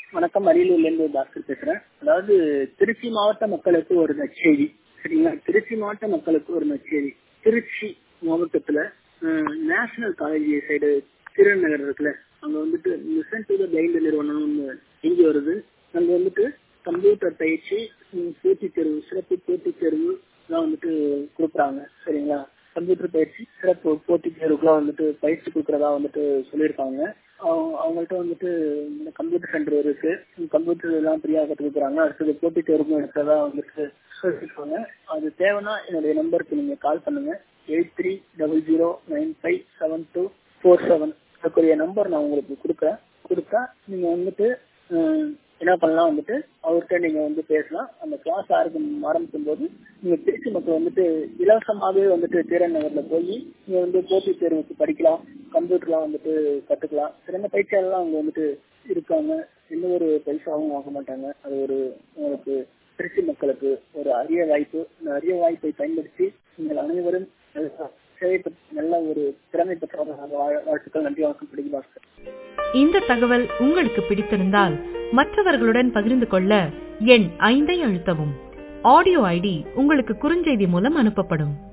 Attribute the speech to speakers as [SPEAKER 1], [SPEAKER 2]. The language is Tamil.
[SPEAKER 1] வணக்கம் அரியலூர்லேருந்து பாஸ்கர் பேசுறேன் அதாவது திருச்சி மாவட்ட மக்களுக்கு ஒரு நற்செய்தி சரிங்களா திருச்சி மாவட்ட மக்களுக்கு ஒரு நற்செய்தி திருச்சி மாவட்டத்துல நேஷனல் காலேஜ் சைடு திருநகர் இருக்குல்ல அங்க வந்துட்டு மிஷன் டு த பிளைண்ட் நிறுவனம்னு இங்க வருது அங்க வந்துட்டு கம்ப்யூட்டர் பயிற்சி ம், போட்டித் தேர்வு சிறப்பு போட்டித் தேர்வு எல்லாம் வந்துட்டு கொடுக்குறாங்க சரிங்களா கம்ப்யூட்டர் பயிற்சி சிறப்பு போட்டித் தேர்வுக்குலாம் வந்துட்டு பயிற்சி கொடுக்கறதா வந்துட்டு சொல்லியிருக்காங்க அவங்க- அவங்கள்ட்ட வந்துட்டு இந்த கம்ப்யூட்டர் சென்டர் இருக்கு கம்ப்யூட்டர் எல்லாம் ஃப்ரீயா கற்றுக் கொடுக்குறாங்க அடுத்தது போட்டித் தேர்வும் எடுக்கிறதா வந்துட்டு சொல்லியிருக்காங்க அது தேவைன்னா என்னுடைய நம்பருக்கு நீங்க கால் பண்ணுங்க eight three double zero nine five seven two four seven அதுக்குரிய நம்பர் நான் உங்களுக்கு கொடுக்குறேன் கொடுத்தா நீங்க வந்துட்டு ஹம், என்ன பண்ணலாம் வந்துட்டு அவர்கிட்ட நீங்க வந்து பேசலாம் அந்த கிளாஸ் ஆரம்பம் ஆரம்பிக்கும் போது நீங்க திருச்சி மக்கள் வந்துட்டு இலவசமாகவே வந்துட்டு தீரன் நகர்ல போய் நீங்க வந்து போட்டித் தேர்வுக்கு படிக்கலாம் கம்ப்யூட்டர்லாம் வந்துட்டு கத்துக்கலாம் சிறந்த பயிற்சியாளர்லாம் அங்க வந்துட்டு இருக்காங்க எந்த ஒரு பைசாவும் வாங்க மாட்டாங்க அது ஒரு உங்களுக்கு திருச்சி மக்களுக்கு ஒரு அரிய வாய்ப்பு இந்த அரிய வாய்ப்பை பயன்படுத்தி நீங்கள் அனைவரும் நல்ல சேவை பெற்ற- நல்ல ஒரு திறமை பெற்றவர்களாக வாழ வாழ்த்துக்கள் நன்றி வணக்கம் பிடிக்கும் பாஸ்கர்
[SPEAKER 2] இந்த தகவல் உங்களுக்கு பிடித்திருந்தால் மற்றவர்களுடன் பகிர்ந்து கொள்ள எண் ஐந்தை அழுத்தவும் ஆடியோ ஐடி உங்களுக்கு குறுஞ்செய்தி மூலம் அனுப்பப்படும்